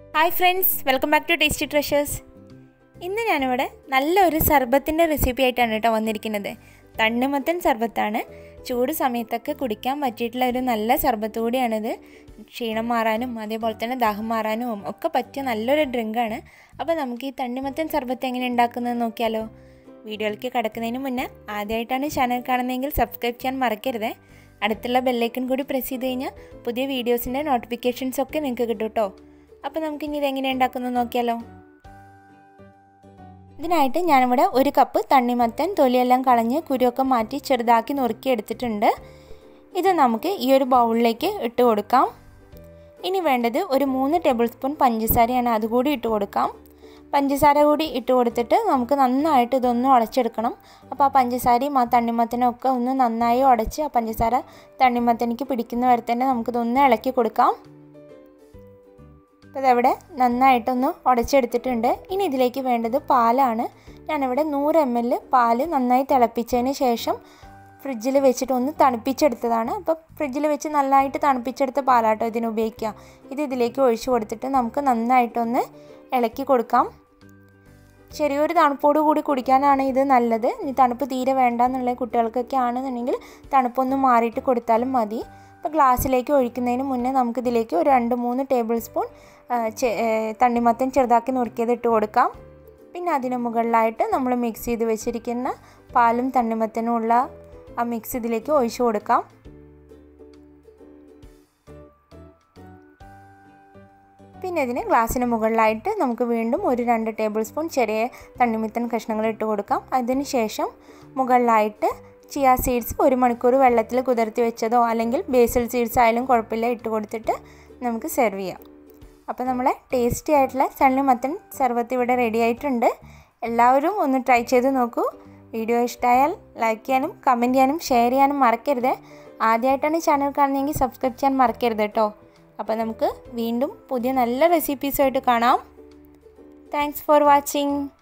hi friends welcome back to tasty treasures ഇന്ന് ഞാനിവിടെ നല്ലൊരു സർബത്തിൻ്റെ റെസിപ്പി ആയിട്ടാണ് കേട്ടോ വന്നിരിക്കുന്നത് തണ്ണിമത്തൻ സർബത്താണ് ചൂട് സമയത്തൊക്കെ കുടിക്കാൻ പറ്റിയിട്ടുള്ള ഒരു നല്ല സർബത്ത് കൂടിയാണിത് ക്ഷീണം മാറാനും അതേപോലെ തന്നെ ദാഹം മാറാനും ഒക്കെ പറ്റിയ നല്ലൊരു ഡ്രിങ്കാണ് അപ്പോൾ നമുക്ക് ഈ തണ്ണിമത്തൻ സർബത്ത് എങ്ങനെ ഉണ്ടാക്കുന്നത് നോക്കിയാലോ വീഡിയോയിലേക്ക് കിടക്കുന്നതിന് മുന്നേ ആദ്യമായിട്ടാണ് ചാനൽ കാണുന്നതെങ്കിൽ സബ്സ്ക്രൈബ് ചെയ്യാൻ മറക്കരുത് അടുത്തുള്ള ബെല്ലൈക്കൺ കൂടി പ്രസ് ചെയ്ത് കഴിഞ്ഞാൽ പുതിയ വീഡിയോസിൻ്റെ നോട്ടിഫിക്കേഷൻസ് ഒക്കെ നിങ്ങൾക്ക് കിട്ടും കേട്ടോ അപ്പോൾ നമുക്ക് ഇനി ഇതെങ്ങനെ ഉണ്ടാക്കുന്നത് നോക്കിയാലോ ഇതിനായിട്ട് ഞാനിവിടെ ഒരു കപ്പ് തണ്ണിമത്തൻ തൊലിയെല്ലാം കളഞ്ഞ് കുരുവൊക്കെ മാറ്റി ചെറുതാക്കി നുറുക്കി എടുത്തിട്ടുണ്ട് ഇത് നമുക്ക് ഈ ഒരു ബൗളിലേക്ക് ഇട്ട് കൊടുക്കാം ഇനി വേണ്ടത് ഒരു മൂന്ന് ടേബിൾ സ്പൂൺ പഞ്ചസാരയാണ് അതുകൂടി ഇട്ട് കൊടുക്കാം പഞ്ചസാര കൂടി ഇട്ട് കൊടുത്തിട്ട് നമുക്ക് നന്നായിട്ട് ഇതൊന്ന് ഉടച്ചെടുക്കണം അപ്പോൾ ആ പഞ്ചസാരയും ആ തണ്ണിമത്തനും ഒക്കെ ഒന്ന് നന്നായി ഉടച്ച് ആ പഞ്ചസാര തണ്ണിമത്തനിക്ക് പിടിക്കുന്ന വരെ തന്നെ നമുക്കിതൊന്ന് ഇളക്കി കൊടുക്കാം അപ്പോൾ ഇതവിടെ നന്നായിട്ടൊന്ന് ഉടച്ചെടുത്തിട്ടുണ്ട് ഇനി ഇതിലേക്ക് വേണ്ടത് പാലാണ് ഞാനിവിടെ നൂറ് എം എൽ പാല് നന്നായി തിളപ്പിച്ചതിന് ശേഷം ഫ്രിഡ്ജിൽ വെച്ചിട്ട് ഒന്ന് തണുപ്പിച്ചെടുത്തതാണ് അപ്പോൾ ഫ്രിഡ്ജിൽ വെച്ച് നന്നായിട്ട് തണുപ്പിച്ചെടുത്ത പാലാട്ടോ ഇതിന് ഉപയോഗിക്കുക ഇത് ഇതിലേക്ക് ഒഴിച്ചു കൊടുത്തിട്ട് നമുക്ക് നന്നായിട്ടൊന്ന് ഇളക്കി കൊടുക്കാം ചെറിയൊരു തണുപ്പോട് കൂടി കുടിക്കാനാണ് ഇത് നല്ലത് ഇനി തണുപ്പ് തീരെ വേണ്ട എന്നുള്ള കുട്ടികൾക്കൊക്കെ ആണെന്നുണ്ടെങ്കിൽ തണുപ്പൊന്ന് മാറിയിട്ട് കൊടുത്താലും മതി അപ്പോൾ ഗ്ലാസ്സിലേക്ക് ഒഴിക്കുന്നതിന് മുന്നേ നമുക്കിതിലേക്ക് ഒരു രണ്ട് മൂന്ന് ടേബിൾ സ്പൂൺ തണ്ണിമത്തൻ ചെറുതാക്കി നുറുക്കിയത് ഇട്ട് കൊടുക്കാം പിന്നെ അതിന് മുകളിലായിട്ട് നമ്മൾ മിക്സ് ചെയ്ത് വെച്ചിരിക്കുന്ന പാലും തണ്ണിമത്തനും ഉള്ള ആ മിക്സ് ഇതിലേക്ക് ഒഴിച്ചു കൊടുക്കാം പിന്നെ ഇതിന് ഗ്ലാസ്സിന് മുകളിലായിട്ട് നമുക്ക് വീണ്ടും ഒരു രണ്ട് ടേബിൾ സ്പൂൺ ചെറിയ തണ്ണിമത്തൻ കഷ്ണങ്ങൾ ഇട്ട് കൊടുക്കാം അതിന് ശേഷം മുകളിലായിട്ട് ചിയ സീഡ്സ് ഒരു മണിക്കൂർ വെള്ളത്തിൽ കുതിർത്തി വെച്ചതോ അല്ലെങ്കിൽ ബേസിൽ സീഡ്സ് ആയാലും കുഴപ്പമില്ല ഇട്ട് കൊടുത്തിട്ട് നമുക്ക് സെർവ് ചെയ്യാം അപ്പോൾ നമ്മളെ ടേസ്റ്റി ആയിട്ടുള്ള തണ്ണിമത്തൻ സർവത്ത് ഇവിടെ റെഡി ആയിട്ടുണ്ട് എല്ലാവരും ഒന്ന് ട്രൈ ചെയ്ത് നോക്കൂ വീഡിയോ ഇഷ്ടമായാൽ ലൈക്ക് ചെയ്യാനും കമൻറ്റ് ചെയ്യാനും ഷെയർ ചെയ്യാനും മറക്കരുത് ആദ്യമായിട്ടാണ് ചാനൽ കാണുന്നതെങ്കിൽ സബ്സ്ക്രൈബ് ചെയ്യാൻ മറക്കരുത് കേട്ടോ അപ്പോൾ നമുക്ക് വീണ്ടും പുതിയ നല്ല റെസിപ്പീസുമായിട്ട് കാണാം താങ്ക്സ് ഫോർ വാച്ചിങ്